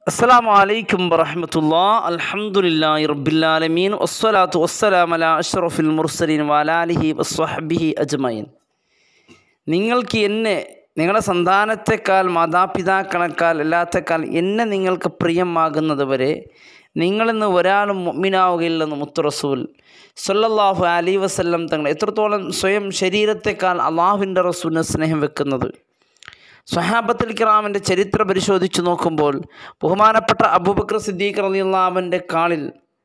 അസ്സലാമു അലൈക്കും വറഹമത്തുല്ലാ അൽഹംദുലില്ലാഹി റബ്ബിൽ വസ്സലാത്തു വസ്സലാം അലാ അഷ്റഫിൽ മുർസലീൻ വലാലിഹി വസ്വഹബിഹി അജ്മൈൻ നിങ്ങൾക്ക് എന്നെ നിങ്ങളുടെ സന്താനത്തെക്കാൾ മാതാപിതാക്കളെക്കാൾ എല്ലാത്തേക്കാൾ എന്നെ നിങ്ങൾക്ക് പ്രിയമാകുന്നത് വരെ നിങ്ങളിന്ന് ഒരാളും മുഅ്മിനാവുകയില്ലെന്ന് മുത്തു റസൂൽ സല്ലല്ലാഹു അലൈ വസല്ലം തങ്ങൾ എത്രത്തോളം സ്വയം ശരീരത്തെക്കാൾ അള്ളാഹുവിൻ്റെ റസൂലിന് സ്നേഹം വെക്കുന്നത് സ്വഹാബത്തുൽ കിറാമിൻ്റെ ചരിത്രം പരിശോധിച്ച് നോക്കുമ്പോൾ ബഹുമാനപ്പെട്ട അബൂബക്കർ സിദ്ദീഖ് റളിയല്ലാഹുവിൻ്റെ കാളിൽ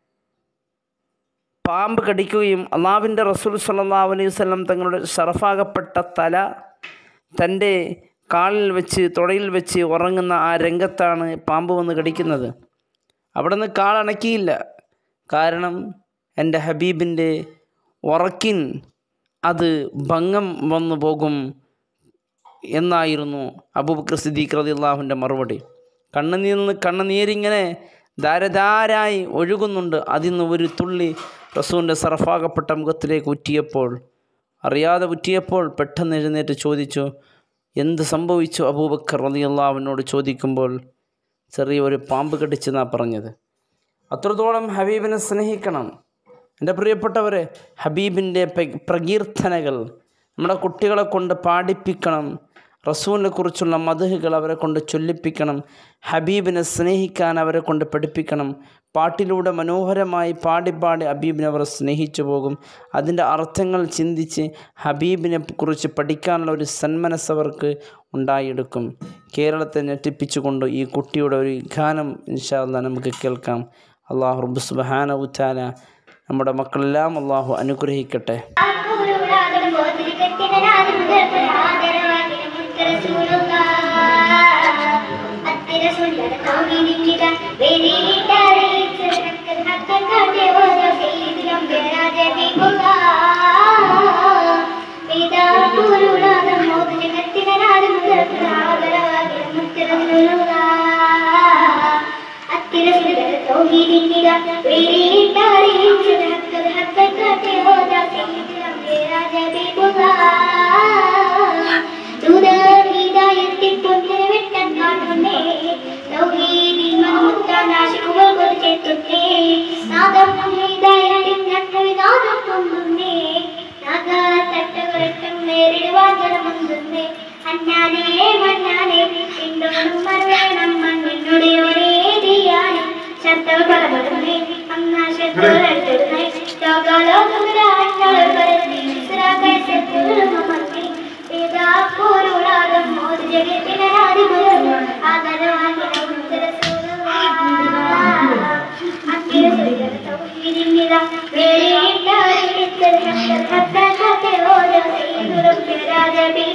പാമ്പ് കടിക്കുകയും അള്ളാഹുവിൻ്റെ റസൂൽ സല്ലല്ലാഹു അലൈഹി വസല്ലം തങ്ങളുടെ ഷറഫാകപ്പെട്ട തല തൻ്റെ കാലിൽ വെച്ച് തുടയിൽ വെച്ച് ഉറങ്ങുന്ന ആ രംഗത്താണ് പാമ്പ് വന്ന് കടിക്കുന്നത് അവിടെ നിന്ന് കാളണക്കിയില്ല കാരണം എൻ്റെ ഹബീബിൻ്റെ ഉറക്കിൻ അത് ഭംഗം വന്നു പോകും എന്നായിരുന്നു അബൂബക്കർ സിദ്ദീഖ് റളിയല്ലാഹുവിൻ്റെ മറുപടി കണ്ണുനീരിൽ നിന്ന് കണ്ണുനീരിങ്ങനെ ധാരധാരായി ഒഴുകുന്നുണ്ട് അതിൽ നിന്ന് ഒരു തുള്ളി റസൂലിൻ്റെ സർഫാകപ്പെട്ട മുഖത്തിലേക്ക് ഉറ്റിയപ്പോൾ അറിയാതെ ഉറ്റിയപ്പോൾ പെട്ടെന്ന് എഴുന്നേറ്റ് ചോദിച്ചു എന്ത് സംഭവിച്ചു അബൂബക്കർ റളിയല്ലാഹുവിനോട് ചോദിക്കുമ്പോൾ ചെറിയ ഒരു പാമ്പ് കടിച്ചെന്നാണ് പറഞ്ഞത് അത്രത്തോളം ഹബീബിനെ സ്നേഹിക്കണം എൻ്റെ പ്രിയപ്പെട്ടവരെ ഹബീബിൻ്റെ പ്രകീർത്തനകൾ നമ്മുടെ കുട്ടികളെ കൊണ്ട് പാടിപ്പിക്കണം റസൂലിനെ കുറിച്ചുള്ള മധുഹുകൾ അവരെ കൊണ്ട് ചൊല്ലിപ്പിക്കണം ഹബീബിനെ സ്നേഹിക്കാൻ അവരെ കൊണ്ട് പഠിപ്പിക്കണം പാട്ടിലൂടെ മനോഹരമായി പാടി പാടി ഹബീബിനെ അവർ സ്നേഹിച്ചു പോകും അതിൻ്റെ അർത്ഥങ്ങൾ ചിന്തിച്ച് ഹബീബിനെ കുറിച്ച് പഠിക്കാനുള്ള ഒരു സന്മനസ് അവർക്ക് ഉണ്ടായെടുക്കും കേരളത്തെ ഞെട്ടിപ്പിച്ചുകൊണ്ട് ഈ കുട്ടിയുടെ ഒരു ഗാനം ഇൻഷാല്ല നമുക്ക് കേൾക്കാം അള്ളാഹു റബ്ബ് സുബ്ഹാനഹു തആല നമ്മുടെ മക്കളെല്ലാം അള്ളാഹു അനുഗ്രഹിക്കട്ടെ അന്നാനേ മന്നാനേ എന്നോടും മറുവേണം മണ്ണിനുടെ ഒരേ ദിയാനം ശബ്ദം പലപടുന്നേ അന്നാ ശബ്ദം രാജ